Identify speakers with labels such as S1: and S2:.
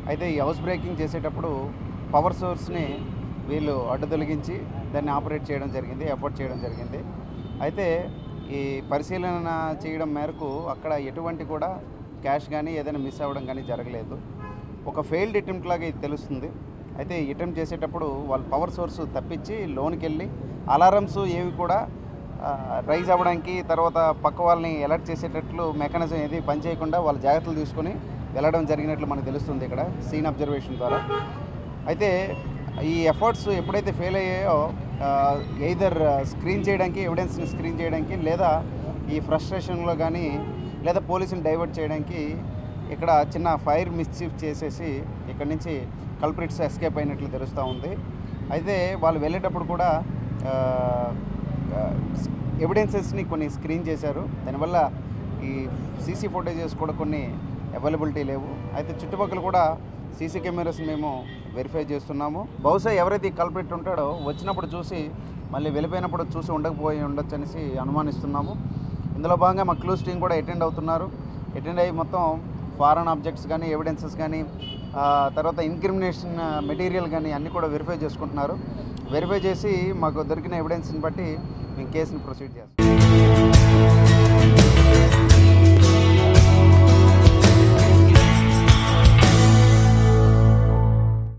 S1: అయితే ఈ house breaking చేసేటప్పుడు పవర్ సోర్స్ని వీళ్ళు అడ్డు తొలగించి దాన్ని ఆపరేట్ చేయడం జరిగింది ఎఫర్ట్ చేయడం జరిగింది అయితే ఈ పరిశీలన చేయడం మేరకు అక్కడ ఎటువంటి కూడా క్యాష్ కానీ ఏదైనా మిస్ అవ్వడం కానీ జరగలేదు ఒక ఫెయిల్డ్ అటెంప్ట్ లాగా ఇది తెలుస్తుంది అయితే అటెంప్ట్ చేసేటప్పుడు వాళ్ళు పవర్ సోర్స్ తప్పించి లోనికి వెళ్ళి అలారమ్స్ ఏవి కూడా రైజ్ అవ్వడానికి తర్వాత పక్క వాళ్ళని అలర్ట్ చేసేటట్లు మెకానిజం ఏది పనిచేయకుండా వాళ్ళు జాగ్రత్తలు తీసుకొని వెళ్ళడం జరిగినట్లు మనకు తెలుస్తుంది ఇక్కడ సీన్ అబ్జర్వేషన్ ద్వారా అయితే ఈ ఎఫర్ట్స్ ఎప్పుడైతే ఫెయిల్ అయ్యాయో ఎయిదర్ స్క్రీన్ చేయడానికి ఎవిడెన్స్ని స్క్రీన్ చేయడానికి లేదా ఈ ఫ్రస్ట్రేషన్లో కానీ లేదా పోలీసుని డైవర్ట్ చేయడానికి ఇక్కడ చిన్న ఫైర్ మిస్చీఫ్ చేసేసి ఇక్కడ నుంచి కల్ప్రిట్స్ ఎస్కేప్ అయినట్లు తెలుస్తూ ఉంది అయితే వాళ్ళు వెళ్ళేటప్పుడు కూడా ఎవిడెన్సెస్ని కొన్ని స్క్రీన్ చేశారు దానివల్ల ఈ సీసీ ఫుటేజెస్ కూడా కొన్ని అవైలబిలిటీ లేవు అయితే చుట్టుపక్కల కూడా సీసీ కెమెరాస్ మేము వెరిఫై చేస్తున్నాము బహుశా ఎవరైతే ఈ కల్ప్రిట్ ఉంటాడో వచ్చినప్పుడు చూసి మళ్ళీ వెళ్ళిపోయినప్పుడు చూసి ఉండకపోయి ఉండొచ్చు అనేసి అనుమానిస్తున్నాము ఇందులో భాగంగా మా క్లూస్ టీం కూడా అటెండ్ అవుతున్నారు అటెండ్ అయ్యి మొత్తం ఫారెన్ ఆబ్జెక్ట్స్ కానీ ఎవిడెన్సెస్ కానీ ఆ, తర్వాత ఇన్క్రిమినేషన్ మెటీరియల్ కానీ అన్నీ కూడా వెరిఫై చేసుకుంటున్నారు వెరిఫై చేసి మాకు దొరికిన ఎవిడెన్స్ని బట్టి మేము కేసుని ప్రొసీడ్ చేస్తాం